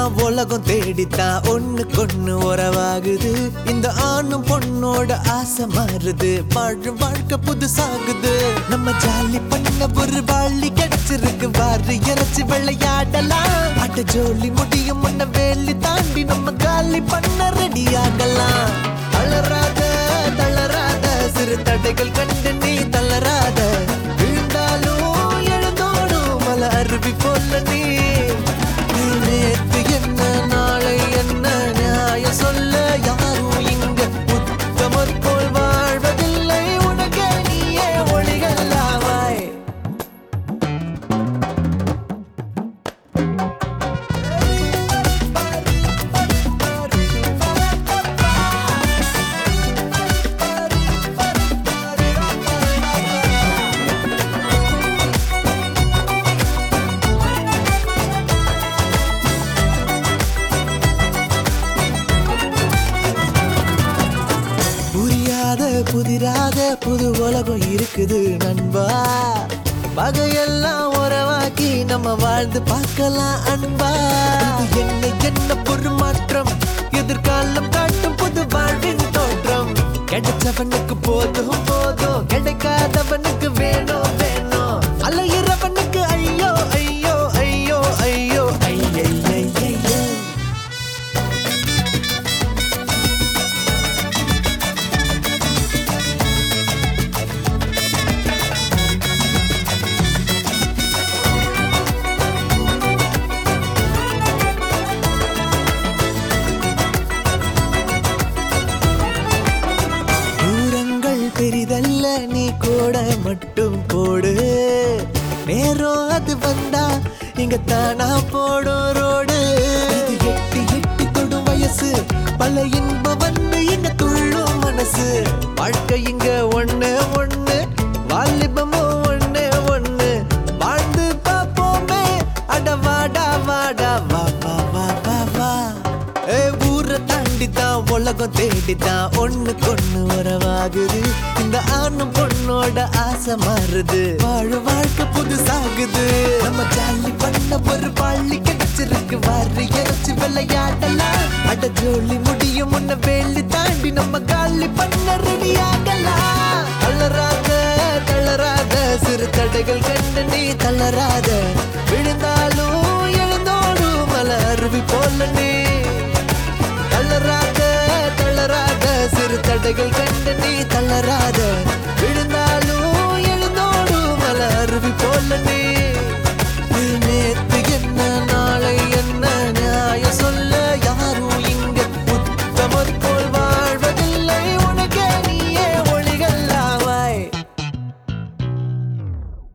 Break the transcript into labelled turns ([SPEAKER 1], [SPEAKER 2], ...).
[SPEAKER 1] தான் உலகம் தேடித்தான் ஒண்ணு கொண்ணு உறவாகுது இந்த ஆணும் பொண்ணோட ஆசை மாறுது வாழும் வாழ்க்கை புதுசாகுது நம்ம ஜாலி பண்ண ஒரு வாழி கிடைச்சிருக்கு வாரி இறைச்சி விளையாடலாம் அட்ட ஜோலி முடியும் முன்ன வேலி தாண்டி நம்ம காலி பண்ண ரெடி ஆகலாம் அலறாத தளராத சிறு தடைகள் கண்டு நீ தளராத விழுந்தாலும் எழுந்தோடும் மல அருவி போல நீ நீ நேத்து என்ன நாளை என்ன நியாயம் சொல்ல யாரும் இங்க உத்தமர் போல் வாழ்வதில்லை உனக்கு நீயே ஒளிகளாவாய் புரியாத புதிராத புது உலகம் இருக்குது நண்பா பகையெல்லாம் உறவாக்கி நம்ம வாழ்ந்து பார்க்கலாம் அன்பா இது என்ன என்ன பொரு மாற்றம் எதிர்காலம் காட்டும் புது வாழ்வின் தோற்றம் கிடைச்சவனுக்கு போதும் போதும் கிடைக்காதவனுக்கு வேணும் வேணும் அலையிறவனுக்கு ஐயோ ஐயோ ஐயோ ஐயோ ஐயோ தூரங்கள் பெரிதல்ல நீ கூட மட்டும் போடு நேரம் அது வந்தா இங்க தானா போடும் ரோடு இது எட்டி எட்டி தொடும் வயசு பல இன்பம் வந்து இங்க துள்ளும் மனசு வாழ்க்கை இங்க ஒண்ணு ஒண்ணு வாலிபமும் ஒண்ணு ஒண்ணு வாழ்ந்து பார்ப்போமே அட வாடா வாடா வா வா வா வா வா ஏ ஊரை தாண்டி தான் உலகம் தேடி தான் ஒண்ணு கொண்ணு உறவாகுது இந்த ஆணும் பொண்ணோட ஆசை மாறுது வாழ வாழ்க்கை புதுசாகுது நம்ம ஜாலி பண்ண ஒரு பள்ளி கிடைச்சிருக்கு வாரி இறைச்சி விளையாடலாம் அட ஜோலி முடியும் முன்ன வேலி தாண்டி நம்ம காலி பண்ண ரெடி ஆகலாம் தளராத தளராத சிறு தடைகள் கண்டு நீ தளராத விழுந்தாலும் எழுந்தோடும் மலை அருவி போல நீ தளராத தளராத சிறு தடைகள் கண்டு நீ தளராத விழுந்தா